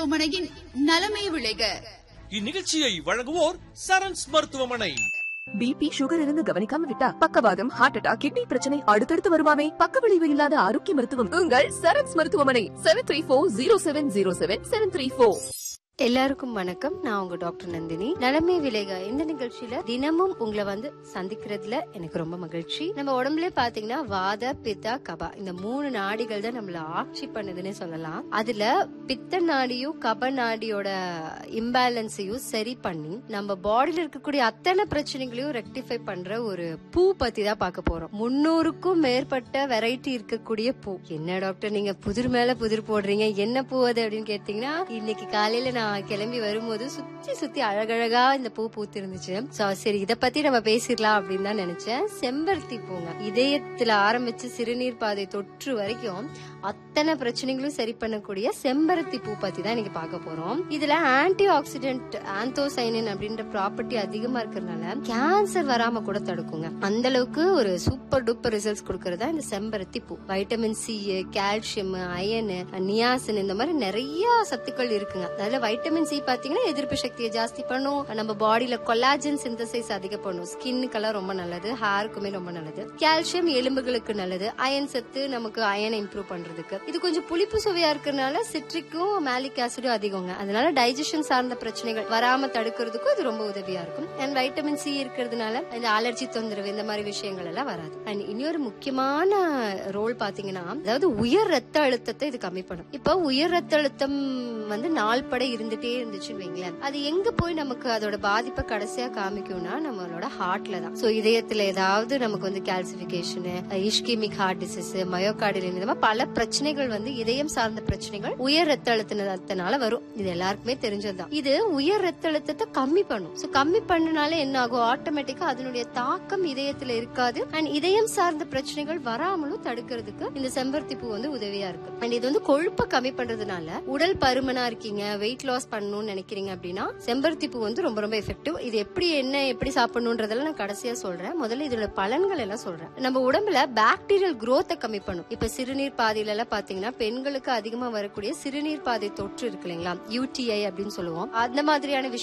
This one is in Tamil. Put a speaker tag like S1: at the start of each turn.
S1: மருத்துவமனையின் நலமே விளைக
S2: இந்நிகழ்ச்சியை வழங்குவோர் சரண்ஸ் மருத்துவமனை
S3: பிபி சுகர் இருந்து கவனிக்காம விட்டா பக்கவாதம் ஹார்ட் அட்டாக் கிட்னி பிரச்சனை அடுத்தடுத்து வருமாமே பக்க விளைவு இல்லாத ஆரோக்கிய மருத்துவம் உங்கள் சரண்ஸ் மருத்துவமனை seven three four zero seven zero seven seven three four
S4: எல்லாருக்கும் வணக்கம் நான் உங்க டாக்டர் நந்தினி நலமே விலேகா இந்த நிகழ்ச்சியில தினமும் உங்களை வந்து சந்திக்கிறதுல எனக்கு ரொம்ப மகிழ்ச்சி நம்ம உடம்புல பாத்தீங்கன்னா வாத பித்தா கபா இந்த மூணு நாடிகள் தான் நம்மள ஆட்சி பண்ணுதுன்னு சொல்லலாம் அதுல பித்த நாடியும் கப நாடியோட இம்பேலன்ஸையும் சரி பண்ணி நம்ம பாடியில இருக்கக்கூடிய அத்தனை பிரச்சனைகளையும் ரெக்டிஃபை பண்ற ஒரு பூ பத்தி தான் பார்க்க போறோம் முன்னூறுக்கும் மேற்பட்ட வெரைட்டி இருக்கக்கூடிய பூ என்ன டாக்டர் நீங்க புதிர் மேல புதிர் போடுறீங்க என்ன பூ அது அப்படின்னு கேட்டீங்கன்னா இன்னைக்கு காலையில நான் கிளம்பி வரும்போது சுத்தி சுத்தி அழகழகா இந்த பூ பூத்து இருந்துச்சு So, சரி இத பத்தி நம்ம பேசிடலாம் அப்படின்னு தான் நினைச்சேன் செம்பருத்தி பூங்க இதயத்துல ஆரம்பிச்சு சிறுநீர் பாதை தொற்று வரைக்கும் அத்தனை பிரச்சனைகளும் சரி பண்ணக்கூடிய செம்பருத்தி பூ பத்தி தான் இன்னைக்கு பார்க்க போறோம் இதுல ஆன்டி ஆக்சிடென்ட் ஆந்தோசைனின் அப்படின்ற ப்ராப்பர்ட்டி அதிகமா இருக்கிறதுனால கேன்சர் வராம கூட தடுக்குங்க அந்த அளவுக்கு ஒரு சூப்பர் டூப்பர் ரிசல்ட்ஸ் கொடுக்கறதா இந்த செம்பருத்தி பூ vitamin C calcium iron niacin இந்த மாதிரி நிறைய சத்துக்கள் இருக்குங்க அதுல வைட்டமின் சி பாத்தீங்கன்னா எதிர்ப்பு சக்தியை ஜாஸ்தி பண்ணும் நம்ம பாடியில கொலாஜன் சிந்தசைஸ் அதிகம் பண்ணும் ஸ்கின்னுக்கெல்லாம் ரொம்ப நல்லது ஹேருக்குமே ரொம்ப நல்லது கால்சியம் எலும்புகளுக்கு நல்லது அயன் சத்து நமக்கு அயனை இம்ப்ரூவ் பண்றதுக்கு இது கொஞ்சம் புளிப்பு சுவையா இருக்கிறதுனால சிட்ரிக்கும் மேலிக் ஆசிடும் அதிகங்க அதனால டைஜஷன் சார்ந்த பிரச்சனைகள் வராம தடுக்கிறதுக்கும் இது ரொம்ப உதவியா இருக்கும் அண்ட் வைட்டமின் சி இருக்கிறதுனால இந்த அலர்ஜி தொந்தரவு இந்த மாதிரி விஷயங்கள் எல்லாம் வராது அண்ட் இன்னொரு முக்கியமான ரோல் பாத்தீங்கன்னா அதாவது உயர் ரத்த அழுத்தத்தை இது கம்மி பண்ணும் இப்போ உயர் ரத்த அழுத்தம் வந்து நாள் படை இருந்துட்டே இருந்துச்சுன்னு வைங்களேன் அது எங்க போய் நமக்கு அதோட பாதிப்பை கடைசியா காமிக்கும்னா நம்மளோட ஹார்ட்ல தான் சோ இதயத்துல ஏதாவது நமக்கு வந்து calcification ischemic heart disease myocardial இந்த மாதிரி பல பிரச்சனைகள் வந்து இதயம் சார்ந்த பிரச்சனைகள் உயர் ரத்த அழுத்தத்தினால வரும் இது எல்லாருக்குமே தெரிஞ்சதுதான் இது உயர் ரத்த அழுத்தத்தை கம்மி பண்ணும் சோ கம்மி பண்ணனால என்ன ஆகும் ஆட்டோமேட்டிக்கா அதனுடைய தாக்கம் இதயத்துல இருக்காது அண்ட் இதயம் சார்ந்த பிரச்சனைகள் வராமலும் தடுக்கிறதுக்கு இந்த செம்பருத்தி பூ வந்து உதவியா இருக்கு அண்ட் இது வந்து கொழுப்பை கம்மி பண்றதுனால உடல் பருமனா இருக்கீங்க வெயிட் லாஸ் பண்ணணும்னு நினைக்கிறீங்க அப்படின்னா செம்பருத்தி பூ வந்து ரொம்ப ரொம்ப எஃபெக்டிவ் இது எப்படி என்ன எப்படி சாப்பிடணுன்றதெல்லாம் நான் கடைசியா சொல்றேன் முதல்ல இதோட பலன்கள் எல்லாம் சொல்றேன் நம்ம உடம்புல பாக்டீரியல் growth-அ கம்மி பண்ணும் இப்ப சிறுநீர் பாதையில எல்லாம் பாத்தீங்கன்னா பெண்களுக்கு அதிகமா வரக்கூடிய சிறுநீர் பாதை தொற்று இருக்கு இல்லைங்களா யூடிஐ அப்படின்னு சொல்லுவோம் அந்த மாதிரியான விஷயம்